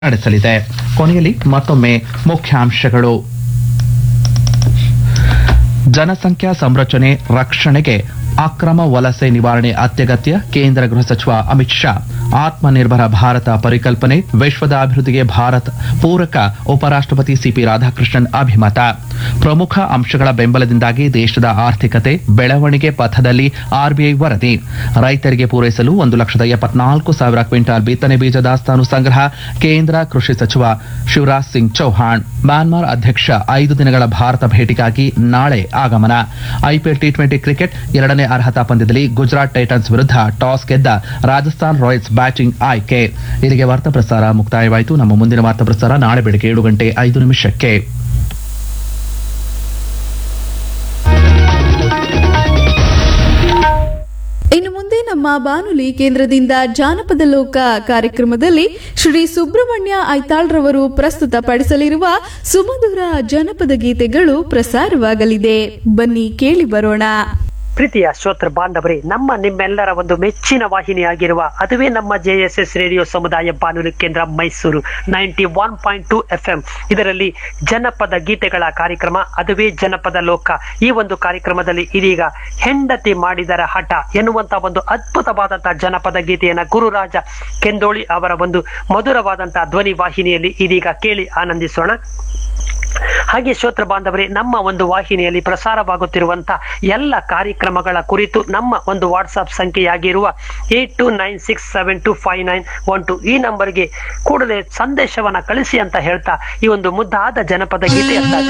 ನಡೆಸಲಿದೆ ಕೊನೆಯಲ್ಲಿ ಮತ್ತೊಮ್ಮೆ ಮುಖ್ಯಾಂಶಗಳು ಜನಸಂಖ್ಯಾ ಸಂರಚನೆ ರಕ್ಷಣೆಗೆ ಅಕ್ರಮ ವಲಸೆ ನಿವಾರಣೆ ಅತ್ಯಗತ್ಯ ಕೇಂದ್ರ ಗೃಹ ಸಚಿವ ಅಮಿತ್ ಶಾ ಆತ್ಮನಿರ್ಭರ ಭಾರತ ಪರಿಕಲ್ಪನೆ ವಿಶ್ವದ ಅಭಿವೃದ್ಧಿಗೆ ಭಾರತ್ ಪೂರಕ ಉಪರಾಷ್ಟಪತಿ ಸಿಪಿ ರಾಧಾಕೃಷ್ಣನ್ ಅಭಿಮತ ಪ್ರಮುಖ ಅಂಶಗಳ ಬೆಂಬಲದಿಂದಾಗಿ ದೇಶದ ಆರ್ಥಿಕತೆ ಬೆಳವಣಿಗೆ ಪಥದಲ್ಲಿ ಆರ್ಬಿಐ ವರದಿ ರೈತರಿಗೆ ಪೂರೈಸಲು ಒಂದು ಲಕ್ಷದ ಎಪ್ಪತ್ನಾಲ್ಕು ಸಾವಿರ ಕ್ವಿಂಟಾಲ್ ಬಿತ್ತನೆ ಬೀಜ ದಾಸ್ತಾನು ಸಂಗ್ರಹ ಕೇಂದ್ರ ಕೃಷಿ ಸಚಿವ ಶಿವರಾಜ್ ಸಿಂಗ್ ಚೌಹಾಣ್ ಮ್ಯಾನ್ಮಾರ್ ಅಧ್ಯಕ್ಷ ಐದು ದಿನಗಳ ಭಾರತ ಭೇಟಿಗಾಗಿ ನಾಳೆ ಆಗಮನ ಐಪಿಎಲ್ ಟಿ ಟ್ವೆಂಟಿ ಕ್ರಿಕೆಟ್ ಎರಡನೇ ಅರ್ಹತಾ ಪಂದ್ಯದಲ್ಲಿ ಗುಜರಾತ್ ಟೈಟನ್ಸ್ ವಿರುದ್ಧ ಟಾಸ್ ಗೆದ್ದ ರಾಜಸ್ಥಾನ್ ರಾಯಲ್ಸ್ ಬ್ಯಾಟಿಂಗ್ ಆಯ್ಕೆ ಇಲ್ಲಿಗೆ ವಾರ್ತಾ ಪ್ರಸಾರ ಮುಕ್ತಾಯವಾಯಿತು ನಮ್ಮ ಮುಂದಿನ ವಾರ್ತಾ ಪ್ರಸಾರ ನಾಳೆ ಬೆಳಗ್ಗೆ ಏಳು ಗಂಟೆ ಐದು ನಿಮಿಷಕ್ಕೆ ಇನ್ನು ಮುಂದೆ ನಮ್ಮ ಬಾನುಲಿ ಕೇಂದ್ರದಿಂದ ಜಾನಪದ ಲೋಕ ಕಾರ್ಯಕ್ರಮದಲ್ಲಿ ಶ್ರೀ ಸುಬ್ರಹ್ಮಣ್ಯ ಐತಾಳ್ರವರು ಪ್ರಸ್ತುತಪಡಿಸಲಿರುವ ಸುಮಧುರ ಜನಪದ ಗೀತೆಗಳು ಪ್ರಸಾರವಾಗಲಿದೆ ಬನ್ನಿ ಕೇಳಿ ಬರೋಣ ಪ್ರೀತಿಯ ಶ್ರೋತೃ ಬಾಂಧವರೇ ನಮ್ಮ ನಿಮ್ಮೆಲ್ಲರ ಒಂದು ಮೆಚ್ಚಿನ ವಾಹಿನಿಯಾಗಿರುವ ಅದುವೇ ನಮ್ಮ ಜೆ ಎಸ್ ಎಸ್ ರೇಡಿಯೋ ಸಮುದಾಯ ಬಾನುಲಿ ಕೇಂದ್ರ Mysuru ninety one point two F M ಇದರಲ್ಲಿ ಜನಪದ ಗೀತೆಗಳ ಕಾರ್ಯಕ್ರಮ ಅದುವೇ ಜನಪದ ಲೋಕ ಈ ಒಂದು ಕಾರ್ಯಕ್ರಮದಲ್ಲಿ ಇದೀಗ ಹೆಂಡತಿ ಮಾಡಿದರ ಹಠ ಎನ್ನುವಂತ ಒಂದು ಅದ್ಭುತವಾದಂತಹ ಜನಪದ ಗೀತೆಯನ್ನ ಗುರುರಾಜ ಕೆಂದೋಳಿ ಅವರ ಒಂದು ಮಧುರವಾದಂತಹ ಧ್ವನಿ ವಾಹಿನಿಯಲ್ಲಿ ಇದೀಗ ಕೇಳಿ ಆನಂದಿಸೋಣ ಹಾಗೆ ಶ್ರೋತ್ರ ಬಾಂಧವರೇ ನಮ್ಮ ಒಂದು ವಾಹಿನಿಯಲ್ಲಿ ಪ್ರಸಾರವಾಗುತ್ತಿರುವಂತಹ ಎಲ್ಲ ಕಾರ್ಯಕ್ರಮಗಳ ಕುರಿತು ನಮ್ಮ ಒಂದು ವಾಟ್ಸ್ಆಪ್ ಸಂಖ್ಯೆಯಾಗಿರುವ eight two nine six seven two five nine one two ಈ ನಂಬರ್ಗೆ ಕೂಡಲೇ ಸಂದೇಶವನ್ನ ಕಳಿಸಿ ಅಂತ ಹೇಳ್ತಾ ಈ ಒಂದು ಮುದ್ದಾದ ಜನಪದ ಗೀತೆಯತ್ತ